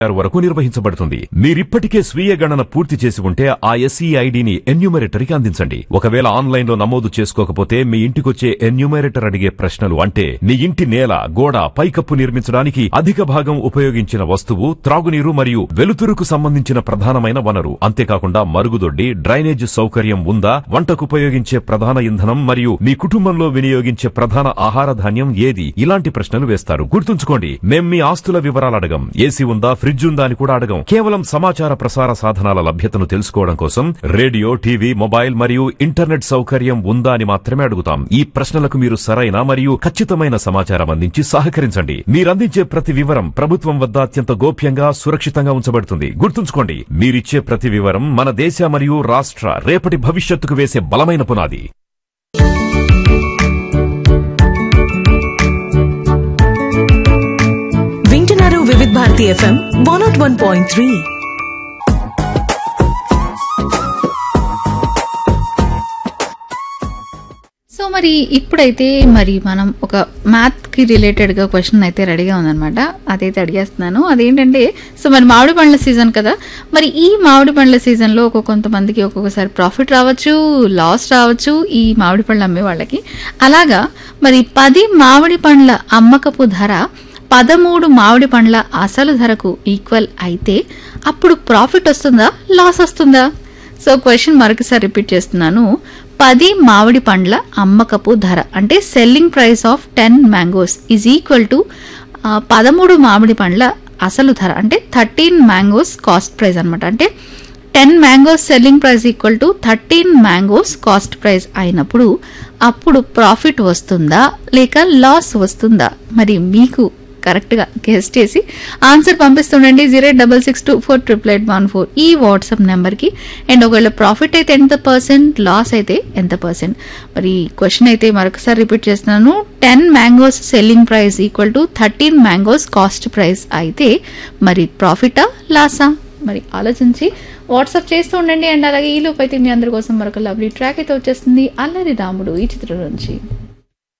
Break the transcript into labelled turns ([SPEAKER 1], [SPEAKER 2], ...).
[SPEAKER 1] ఆరు వరకు నిర్వహించబడుతుంది మీరిప్పటికే స్వీయ గణన పూర్తి చేసి ఉంటే ఆ ఎస్ఈ ఐడిని ఎన్యూమరేటర్కి అందించండి ఒకవేళ ఆన్లైన్ లో నమోదు చేసుకోకపోతే మీ ఇంటికొచ్చే ఎన్యూమరేటర్ అడిగే ప్రశ్నలు అంటే మీ ఇంటి నేల గోడ పైకప్పు నిర్మించడానికి అధిక భాగం ఉపయోగించిన వస్తువు త్రాగునీరు మరియు వెలుతురుకు సంబంధించిన ప్రధానమైన వనరు అంతేకాకుండా మరుగుదొడ్డి డ్రైనేజ్ సౌకర్యం ఉందా వంటకు ఉపయోగించే ప్రధాన ఇంధనం మరియు మీ కుటుంబంలో వినియోగించే ప్రధాన ఆహార ధాన్యం ఏది ఇలాంటి ప్రశ్నలు వేస్తారు గుర్తుంచుకోండి మేం మీ ఆస్తుల వివరాలు అడగం ఏసీ ఉందా ఫ్రిడ్జ్ ఉందా అని కూడా అడగం కేవలం సమాచార ప్రసార సాధనాల లభ్యతను తెలుసుకోవడం కోసం రేడియో టీవీ మొబైల్ మరియు ఇంటర్నెట్ సౌకర్యం ఉందా అని మాత్రమే అడుగుతాం ఈ ప్రశ్నలకు మీరు సరైన మరియు ఖచ్చితమైన సమాచారం అందించి సహకరించండి మీరందించే ప్రతి వివరం ప్రభుత్వం వద్ద అత్యంత గోప్యంగా సురక్షితంగా ఉంచబడుతుంది గుర్తుంచుకోండి మీరిచ్చే ప్రతి వివరం మన దేశ మరియు రాష్ట్ర రేపటి భవిష్యత్తుకు వేసే బలమైన పునాది
[SPEAKER 2] వింటున్నారు Vividh Bharati FM one nought one point three
[SPEAKER 3] so మరి ఇప్పుడైతే మరి మనం ఒక మ్యాథ్ కి రిలేటెడ్ గా క్వశ్చన్ అయితే రెడీగా ఉందన్నమాట అదైతే అడిగేస్తున్నాను అదేంటంటే సో మరి మామిడి పండ్ల సీజన్ కదా మరి ఈ మామిడి పండ్ల సీజన్ లో ఒక్కొక్క కొంతమందికి ఒక్కొక్కసారి ప్రాఫిట్ రావచ్చు లాస్ రావచ్చు ఈ మామిడి పళ్ళు అమ్మే వాళ్ళకి అలాగా మరి పది మామిడి పండ్ల అమ్మకపు ధర పదమూడు మామిడి పండ్ల అసలు ధరకు ఈక్వల్ అయితే అప్పుడు ప్రాఫిట్ వస్తుందా లాస్ వస్తుందా సో క్వశ్చన్ మరొకసారి రిపీట్ చేస్తున్నాను పది మామిడి పండ్ల అమ్మకపు ధర అంటే selling price of ten mangoes is equal to పదమూడు మామిడి పండ్ల అసలు ధర అంటే థర్టీన్ మ్యాంగోస్ కాస్ట్ ప్రైస్ అనమాట అంటే ten mangoes selling price equal to thirteen mangoes cost price అయినప్పుడు అప్పుడు ప్రాఫిట్ వస్తుందా లేక లాస్ వస్తుందా మరి మీకు కరెక్ట్గా గెస్ట్ చేసి ఆన్సర్ పంపిస్తుండండి zero double six two four triple eight one four ఈ వాట్సాప్ నెంబర్కి అండ్ ఒకవేళ ప్రాఫిట్ అయితే ఎంత పర్సెంట్ లాస్ అయితే ఎంత పర్సెంట్ మరి క్వశ్చన్ అయితే మరొకసారి రిపీట్ చేస్తున్నాను ten mangoes selling price equal to thirteen mangoes cost price అయితే మరి ప్రాఫిటా లాసా మరి ఆలోచించి వాట్సాప్ చేస్తూ ఉండండి అండ్ అలాగే ఈ లోపు అయితే మీ అందరి కోసం మరొక లవ్లీ ట్రాక్ అయితే వచ్చేస్తుంది అల్లరి రాముడు ఈ చిత్రం నుంచి